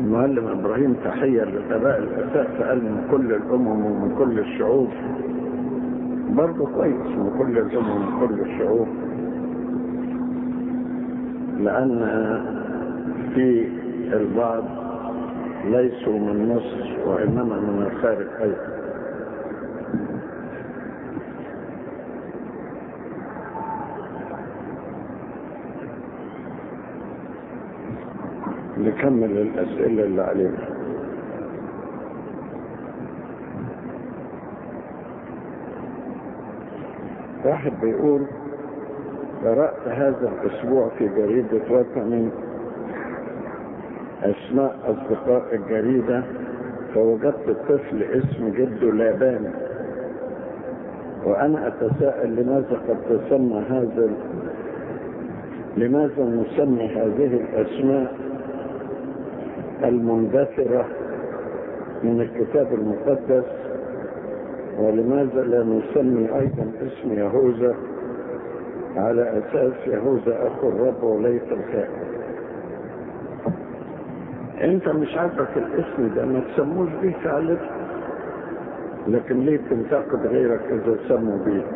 المعلم ابراهيم تحيه للاباء الاساس قال من كل الامم ومن كل الشعوب برضه كويس من كل الامم ومن كل الشعوب لان في البعض ليسوا من مصر وانما من الخارج ايضا نكمل الأسئلة اللي علينا واحد بيقول قرأت هذا الأسبوع في جريدة وطني أسماء أصدقاء الجريدة فوجدت الطفل اسم جده لابان وأنا أتساءل لماذا قد تسمى هذا لماذا نسمي هذه الأسماء المندثرة من الكتاب المقدس ولماذا لا نسمي أيضا اسم يهوذا على أساس يهوذا أخو الرب وليس الخائن أنت مش عاجبك الاسم ده ما تسموش بيه فعلا لكن ليه تنتقد غيرك إذا سموا بيه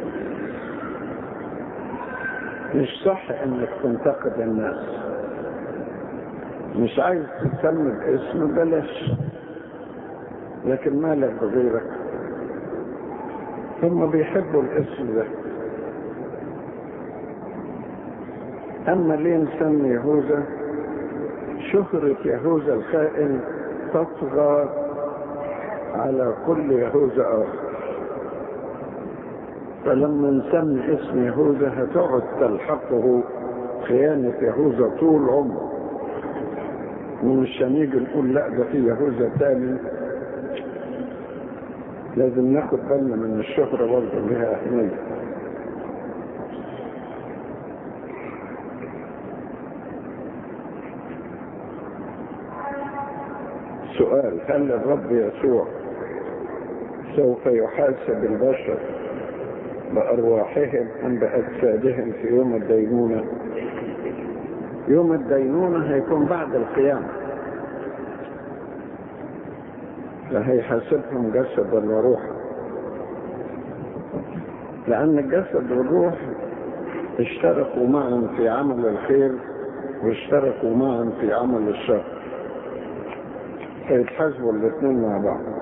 مش صح انك تنتقد الناس مش عايز تسمي الاسم بلاش لكن ما لك غيرك هم بيحبوا الاسم ده اما ليه نسمي يهوذا شهرة يهوذا الخائن تطغى على كل يهوذا اخر فلما نسمي اسم يهوذا هتقعد تلحقه خيانة يهوذا طول عمره ومش هنيجي نقول لا ده في يهوذا تاني لازم ناخد بالنا من الشهرة برضه لها أهمية سؤال هل الرب يسوع سوف يحاسب البشر بأرواحهم أم بأجسادهم في يوم الدينونة يوم الدينونة هيكون بعد القيامة فهيحاسبهم جسدا وروحا لأن الجسد والروح اشتركوا معا في عمل الخير واشتركوا معا في عمل الشر فيتحاسبوا الاثنين مع بعض